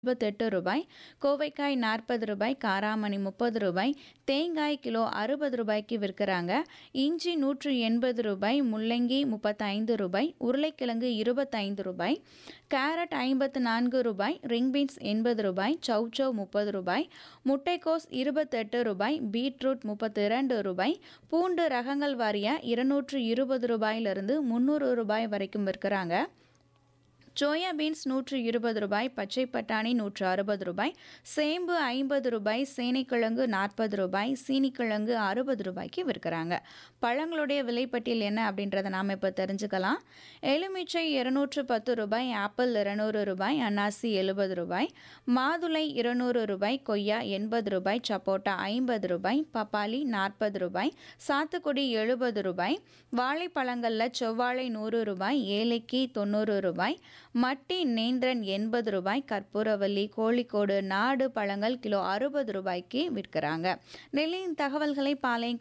இருபத்தெட்டு ரூபாய் கோவைக்காய் நாற்பது ரூபாய் காராமணி முப்பது ரூபாய் தேங்காய் கிலோ அறுபது ரூபாய்க்கு விற்கிறாங்க இஞ்சி நூற்று எண்பது ரூபாய் முள்ளங்கி முப்பத்தைந்து ரூபாய் உருளைக்கிழங்கு இருபத்தைந்து ரூபாய் கேரட் ஐம்பத்து நான்கு ரூபாய் ரிங் பீன்ஸ் எண்பது ரூபாய் சௌச்சௌ முப்பது ரூபாய் முட்டைக்கோஸ் இருபத்தெட்டு ரூபாய் பீட்ரூட் முப்பத்தி இரண்டு ரூபாய் பூண்டு ரகங்கள் வாரியாக இருநூற்று இருபது ரூபாயிலிருந்து முந்நூறு ரூபாய் வரைக்கும் விற்கிறாங்க சோயா பீன்ஸ் நூற்று இருபது ரூபாய் பச்சை பட்டாணி நூற்று அறுபது ரூபாய் சேம்பு ஐம்பது ரூபாய் சேனைக்கிழங்கு நாற்பது ரூபாய் சீனிக்கிழங்கு அறுபது ரூபாய்க்கு விற்கிறாங்க பழங்களுடைய விலைப்பட்டியல் என்ன அப்படின்றத நாம் இப்போ தெரிஞ்சுக்கலாம் எலுமிச்சை இருநூற்று பத்து ரூபாய் ஆப்பிள் இருநூறு ரூபாய் அன்னாசி எழுபது ரூபாய் மாதுளை இருநூறு ரூபாய் கொய்யா எண்பது ரூபாய் சப்போட்டா ஐம்பது ரூபாய் பப்பாளி நாற்பது ரூபாய் சாத்துக்குடி எழுபது ரூபாய் வாழைப்பழங்களில் செவ்வாழை நூறு ரூபாய் ஏலைக்கி தொண்ணூறு ரூபாய் மட்டி நேந்திரன் எண்பது ரூபாய் கற்பூரவல்லி கோழிக்கோடு நாடு பழங்கள் கிலோ அறுபது ரூபாய்க்கு விற்கிறாங்க நெல்லியின் தகவல்களை பாளையம்